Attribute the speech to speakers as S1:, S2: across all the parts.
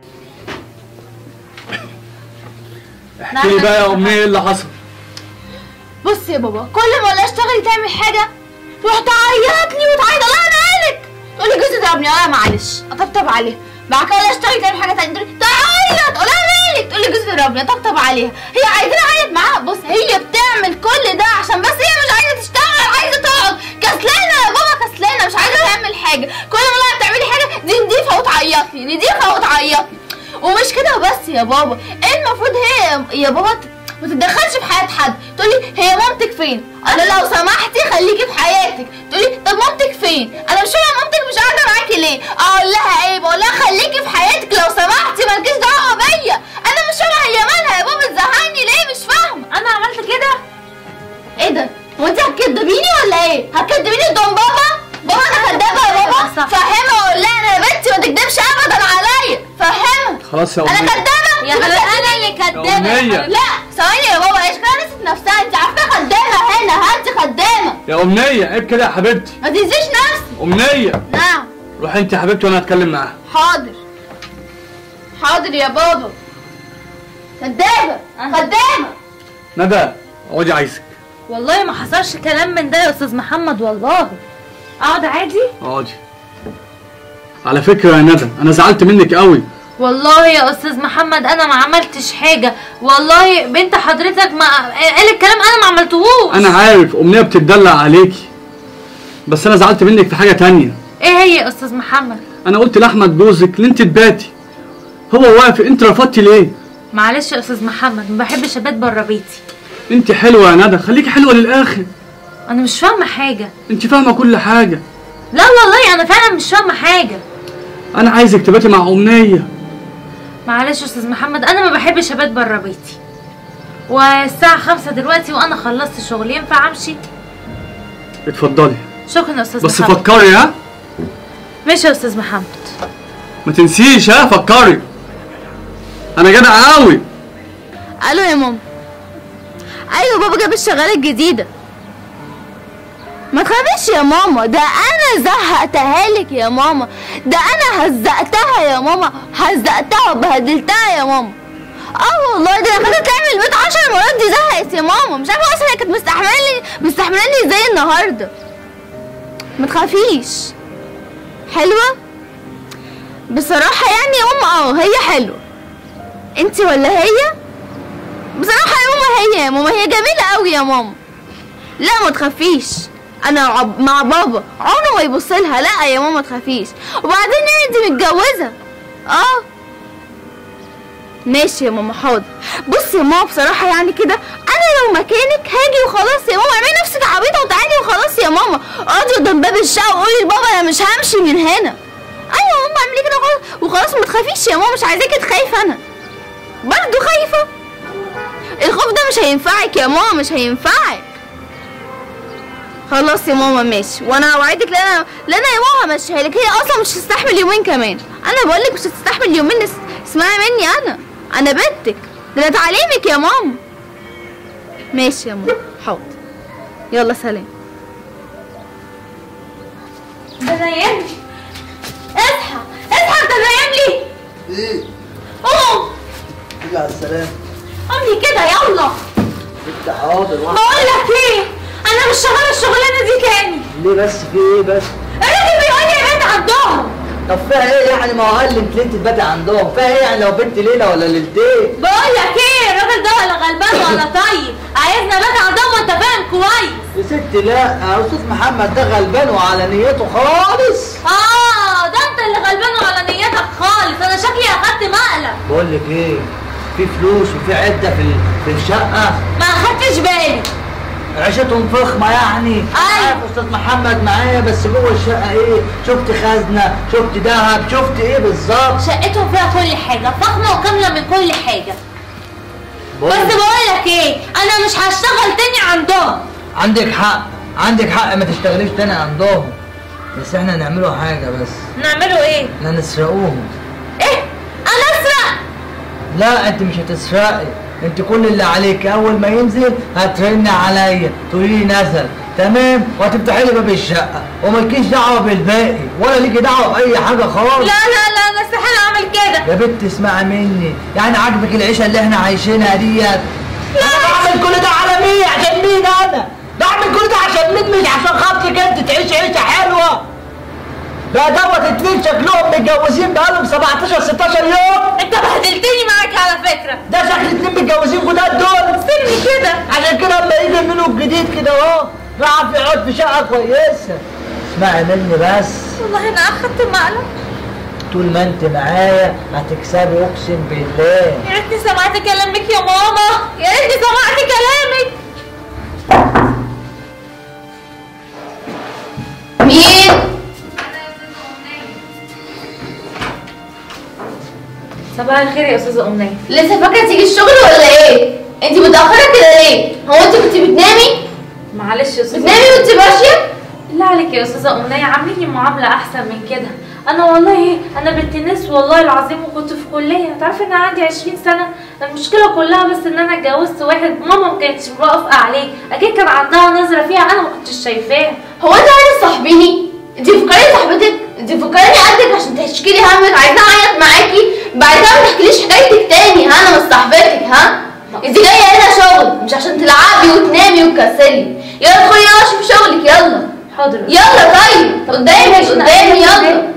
S1: احكي لي بقى يا امنيه ايه اللي حصل
S2: بص يا بابا كل ما اقول اشتغلي تعمل حاجه تروح تعيط لي وتعيط الله انا مالك تقول لي جوزي ضربني اه معلش اطبطب عليها بعد كده اقول اشتغلي تعمل حاجه تانية تقول لي تعيط اقول لها مالك تقول لي جوزي ضربني اطبطب عليها هي عايزاني اعيط معاها بص هي بتعمل كل ده عشان بس هي مش عايزه تشتغل عايزه تقعد كسلانه يا بابا كسلانه مش عايزه تعمل حاجه كل ما اقول لها بتعملي حاجه دي نضيفه وتعيط لي نضيفه وتعيط لي ومش كده بس يا بابا ايه المفروض هي يا بابا ت- ما تتدخلش في حياه حد تقولي هي مامتك فين انا لو سمحتي خليكي في حياتك تقولي طب مامتك فين انا مش فاهمه مامتك مش قاعده معاكي ليه اقول لها ايه بقول لها خليكي في حياتك لو سمحتي مالكيش دعوه بيا انا مش فاهمه هي مالها يا بابا تزهقني ليه مش فاهمه انا عملت كده ايه ده هو انت هتكدبيني ولا ايه هتكدبيني قدام بابا بابا انا كدابه يا بابا
S3: صح.
S2: فهمها وقول لها انا يا بنتي ما تكدبش ابدا عليا فهمها
S1: خلاص يا
S2: انا
S1: امنيه
S2: كدابه
S3: يا
S2: أنت
S3: حبيبتي
S2: بتصدقيني؟
S3: انا اللي كدابه
S1: يا أمنية.
S3: يا حبيبتي.
S2: لا ثواني يا بابا ايش كده نسيت نفسها انت عارفه خدامه هنا ها انت خدامه
S1: يا امنيه عيب كده يا حبيبتي
S2: ما تنسيش نفسي
S1: امنيه
S2: نعم
S1: روحي انت يا حبيبتي وانا هتكلم معاها
S2: حاضر حاضر يا بابا كدابه خدامه
S1: ندى اقعدي عايزك
S3: والله ما حصلش كلام من ده يا استاذ محمد والله اقعد عادي
S1: اقعدي على فكره يا ندى انا زعلت منك قوي
S3: والله يا استاذ محمد انا ما عملتش حاجه والله بنت حضرتك ما قال الكلام انا ما عملتهوش
S1: انا عارف امنيه بتدلع عليكي بس انا زعلت منك في حاجه تانية
S3: ايه هي يا استاذ محمد
S1: انا قلت لاحمد جوزك ان انت تباتي هو واقف انت رفضتي ليه
S3: معلش يا استاذ محمد ما بحبش ابات بره بيتي
S1: انت حلوه يا ندى خليكي حلوه للاخر
S3: انا مش فاهمه حاجه
S1: انت فاهمه كل حاجه
S3: لا والله انا فعلا مش فاهمه حاجه
S1: انا عايزك تباتي مع امنيه
S3: معلش يا استاذ محمد انا ما بحبش ابات بره بيتي والساعه خمسة دلوقتي وانا خلصت شغل ينفع امشي
S1: اتفضلي
S3: شكرا يا استاذ
S1: بس
S3: محمد
S1: فكري ها
S3: ماشي يا استاذ محمد
S1: ما تنسيش ها فكري انا جدع قوي
S2: الو يا ماما ايوه بابا جاب الشغاله الجديده ما تخافيش يا ماما ده انا زهقتها لك يا ماما ده انا هزقتها يا ماما هزقتها وبهدلتها يا ماما اه والله ده انا خدت تعمل البيت عشر مرات دي زهقت يا ماما مش عارفه اصلا هي كانت مستحملاني مستحملاني ازاي النهارده ما تخافيش حلوه بصراحه يعني يا ماما اه هي حلوه انت ولا هي بصراحة يا ماما هي يا ماما هي جميلة قوي يا ماما لا ما تخافيش انا عب... مع بابا عمره ما يبص لها لا يا ماما ما تخافيش وبعدين يعني انت متجوزة اه ماشي يا ماما حاضر بصي يا ماما بصراحة يعني كده انا لو مكانك هاجي وخلاص يا ماما اعملي نفسك عبيطة وتعالي وخلاص يا ماما اقعدي قدام باب الشقة وقولي لبابا انا مش همشي من هنا ايوه يا ماما اعملي كده وخلاص وخلاص ما تخافيش يا ماما مش عايزاكي تخافي انا برضه خايفة الخوف ده مش هينفعك يا ماما مش هينفعك خلاص يا ماما ماشي وانا اوعدك لا انا لا انا يا ماما همشيها لك هي اصلا مش هتستحمل يومين كمان انا بقول لك مش هتستحمل يومين اس- اسمعي مني انا انا بنتك ده انا تعليمك يا ماما ماشي يا ماما حاضر يلا سلام
S3: ده نايم اصحى اصحى انت نايم لي
S4: ايه
S3: قوم
S4: تيجي على السلام
S3: قومي كده يلا
S4: انت حاضر واحد
S3: بقول لك ايه انا مش شغاله الشغلانه دي تاني
S4: ليه بس في ايه بس
S3: الراجل بيقول لي يا بنت عندهم
S4: طب فيها ايه يعني ما هو قال لي انت ليه تباتي عندهم فيها ايه يعني لو بنت ليله ولا ليلتين
S3: بقول لك ايه الراجل ده ولا غلبان ولا طيب عايزنا بات عندهم وانت فاهم كويس
S4: يا ست لا يا استاذ محمد ده غلبان وعلى نيته خالص
S3: اه ده انت اللي غلبان وعلى نيتك خالص انا شكلي اخدت مقلب
S4: بقول لك ايه في فلوس وفي عده في ال- في الشقه
S3: ما اخدتش بالي
S4: عيشتهم فخمه يعني
S3: أيوة.
S4: عارف استاذ محمد معايا بس جوه الشقه ايه شفت خزنه شفت ذهب شفت ايه بالظبط
S3: شقتهم فيها كل حاجه فخمه وكامله من كل حاجه
S4: بقول
S3: بس
S4: لك-
S3: بقول لك ايه انا مش هشتغل تاني عندهم
S4: عندك حق عندك حق ما تشتغليش تاني عندهم بس احنا نعملوا حاجه بس
S3: نعملوا ايه
S4: احنا نسرقوهم
S3: ايه انا اسرق
S4: لا انت مش هتسرقي انت كل اللي عليك اول ما ينزل هترن عليا تقولي لي نزل تمام وهتفتحي لي باب الشقه ومالكيش دعوه بالباقي ولا ليكي دعوه باي حاجه خالص
S3: لا لا لا انا استحيل اعمل كده
S4: يا بنت اسمعي مني يعني عاجبك العيشه اللي احنا عايشينها ديت انا بعمل كل ده على مين عشان مين انا بعمل كل ده عشان مين مش عشان خاطرك انت تعيش عيشه حلوه ده دوت اتنين شكلهم متجوزين بقالهم 17 16 يوم
S3: انت بهدلتني معاك على فكره
S4: ده شكل اتنين متجوزين جداد دول
S3: سيبني كده
S4: عشان كده اما يجي منه الجديد كده اهو راح يقعد في شقه كويسه اسمعي مني بس
S3: والله انا اخدت مقلب
S4: طول ما انت معايا هتكسبي اقسم بالله
S3: يا ريتني سمعت كلامك يا ماما يا ريتني سمعت كلامك
S2: مين
S3: صباح الخير يا استاذه امنيه
S2: لسه فاكره تيجي الشغل ولا ايه انت متاخره كده ليه هو انت كنت بتنامي
S3: معلش يا استاذه
S2: بتنامي وانت ماشيه
S3: لا عليك يا استاذه امنيه عامليني معامله احسن من كده انا والله انا بنت ناس والله العظيم وكنت في كليه تعرفي ان انا عندي 20 سنه المشكله كلها بس ان انا اتجوزت واحد ماما ما كانتش موافقه عليه اكيد كان عندها نظره فيها انا ما كنتش شايفاها
S2: هو انت عايزه تصاحبيني انت فكرني صاحبتك انت فكرني قدك عشان تشكي لي همك عايزه اعيط معاكي بعد كده ما تحكيليش حكايتك تاني ها انا مش صاحبتك ها انت جايه هنا شغل مش عشان تلعبي وتنامي وتكسلي يلا ادخلي يلا شوفي شغلك يلا
S3: حاضر
S2: يلا طيب قدامي قدامي يلا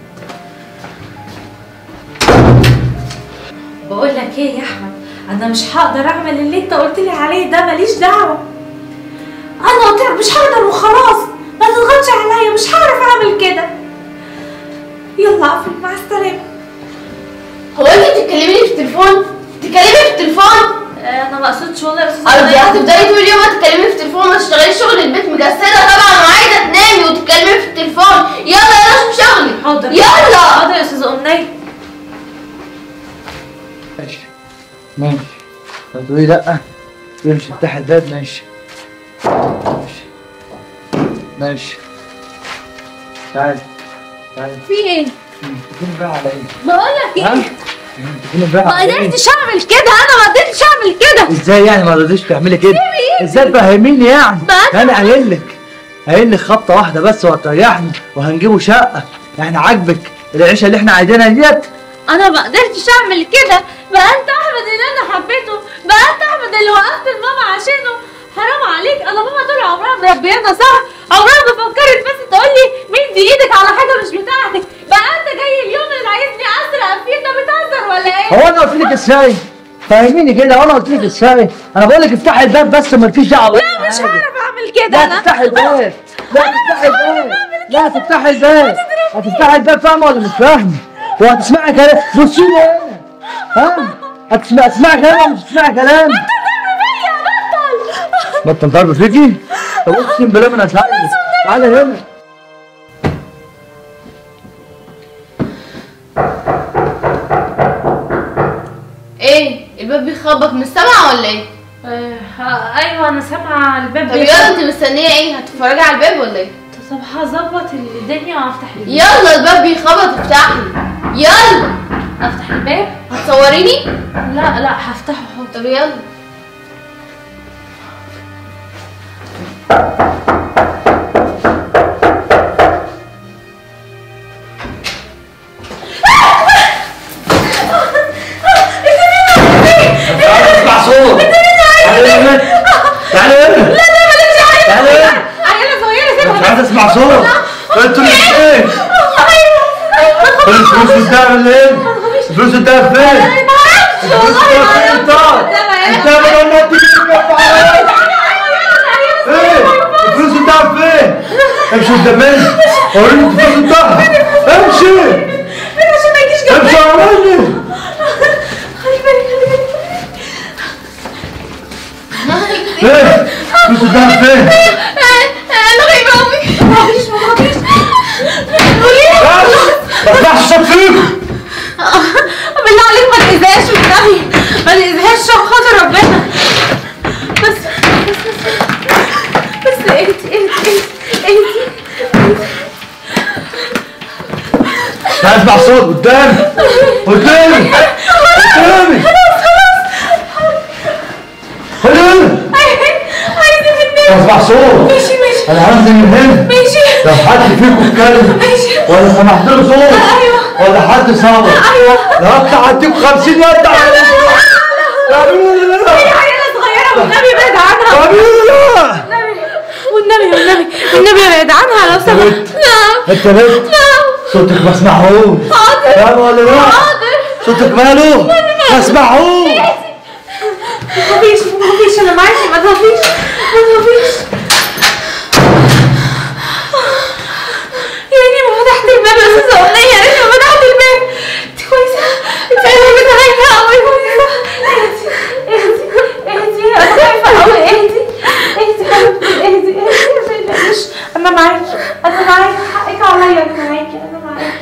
S3: بقول لك ايه يا احمد انا مش هقدر اعمل اللي انت قلت لي عليه ده ماليش دعوه انا قلت لك مش هقدر وخلاص ما تضغطش عليا مش هعرف اعمل كده يلا اقفل مع السلامه
S2: هو انت بتتكلمي في التليفون بتتكلمي في التليفون
S3: آه، انا ما اقصدش والله يا استاذ
S2: قصدي
S3: أمنية.
S2: هتفضلي طول اليوم تتكلمي في التليفون ما تشتغليش شغل البيت مكسله طبعا وعايزه تنامي وتتكلمي في التليفون يلا يلا شوفي شغلك
S3: حاضر
S2: يلا
S3: حاضر يا استاذ امنيه
S4: ماشي ماشي طب تقولي لا تقولي مش تفتح الباب ماشي ماشي ماشي تعالي تعالي
S3: في ايه
S4: تكوني بقى على ايه؟
S3: بقول لك
S4: ها؟
S3: ايه
S4: تكوني بقى
S3: ما
S4: على ايه؟
S3: قدرتش اعمل كده انا ما قدرتش اعمل كده
S4: ازاي يعني ما رضيتش تعملي كده؟ ازاي فهميني يعني؟
S3: بقى-
S4: انا قايل لك قايل لك خبطه واحده بس وهتريحني وهنجيبه شقه يعني عاجبك العيشه اللي احنا عايزينها ديت
S3: انا ما قدرتش اعمل كده بقى انت احمد اللي انا حبيته بقى انت احمد اللي وقفت لماما عشانه حرام عليك انا ماما طول عمرها مربيانا صح عمرها ما فكرت بس تقول لي مدي ايدك على حاجه مش بتاعتك بقى انت جاي اليوم اللي عايزني اسرق فيه انت بتهزر ولا ايه
S4: هو انا قلت لك ازاي؟ فهميني كده وانا قلت لك ازاي؟ انا بقول لك افتحي الباب بس ومالكيش دعوه
S3: لا مش هعرف اعمل كده
S4: لا
S3: انا
S4: تفتحي الباب لا تفتحي الباب لا تفتحي الباب هتفتحي الباب فاهمه ولا مش فاهمه؟ وهتسمعي كلام بصي لي هنا ها؟ هتسمعي تسمعي كلام ولا مش تسمعي كلام؟ بطل ضرب فيكي؟ طب اقسم بالله ما انا هساعدك تعالى هنا
S2: ايه الباب بيخبط من السمع ولا ايه
S3: آه ايوه انا سامعه الباب
S2: طب يلا انت مستنيه ايه هتتفرجي على الباب ولا ايه
S3: طب هظبط الدنيا وافتح الباب
S2: يلا الباب بيخبط افتحي يلا
S3: افتح الباب
S2: هتصوريني
S3: لا لا هفتحه حاضر
S2: طب يلا
S4: اسمع صوت تعالى هنا تعالى هنا لا لا مالكش عايزه تعالى هنا
S3: عيله صغيره
S4: مش عايز اسمع صوت انتوا اللي ايه؟ الفلوس قدام اللي الفلوس قدام فين؟ الفلوس قدام فين انت؟ انت بدل ما تيجي تقف عليا ايه؟ الفلوس قدام فين؟ امشي قدام مني وريني الفلوس قدام امشي
S3: عشان ما يجيش جنبي
S4: امشي وريني
S3: خلي بالك خلي بالك
S4: ايه؟ الفلوس قدام فين؟
S2: انا غايبه قوي
S3: ما تخافيش ما تخافيش قولي
S4: بس ما تفتحش صوت فيكم
S3: بالله عليك ما تأذيهاش والنبي ما تأذيهاش عشان خاطر ربنا بس بس بس بس اهدي اهدي اهدي اهدي
S4: مش عايز اسمع صوت قدامي قدامي قدامي قدامي
S3: عايزة مني
S4: اسمع صوت
S3: ماشي ماشي
S4: انا هنزل من هنا
S3: ماشي
S4: لو حد فيكم اتكلم
S3: ماشي
S4: ولا سمحت له صوت
S3: ايوه
S4: ولا حد صور
S3: ايوه
S4: لا اطلع هديك 50 يد على يا بيلا
S3: هي عيله صغيره والنبي ابعد عنها
S4: يا بيلا
S3: والنبي والنبي والنبي ابعد عنها لو سمحت لا
S4: انت بنت
S3: لا
S4: صوتك ما اسمعهوش
S3: حاضر
S4: فاهم ولا لا
S3: حاضر
S4: صوتك ماله ما اسمعهوش
S3: ما تخافيش ما تخافيش انا معاكي ما تخافيش ما تخافيش يا ريتني ما فتحت الباب يا استاذه امنيه يا ريتني ما فتحت الباب انت كويسه انت قلبي خايفه قوي كويسه اهدي اهدي انا خايفه قوي اهدي اهدي حبيبتي اهدي اهدي ما تقلقيش انا معاكي انا معاكي حقك عليا انا معاكي انا معاكي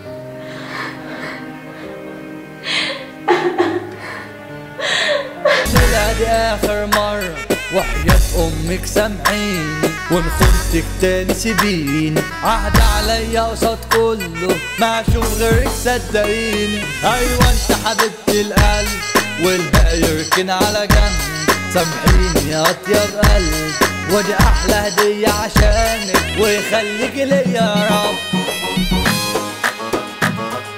S5: لا دي اخر مرة وحياة امك سامعيني وان خنتك تاني سيبيني عهد عليا قصاد كله ما اشوف غيرك صدقيني ايوه انت حبيبتي القلب والباقي يركن على جنب سامحيني يا اطيب قلب ودي احلى هدية عشانك ويخليك ليا يا رب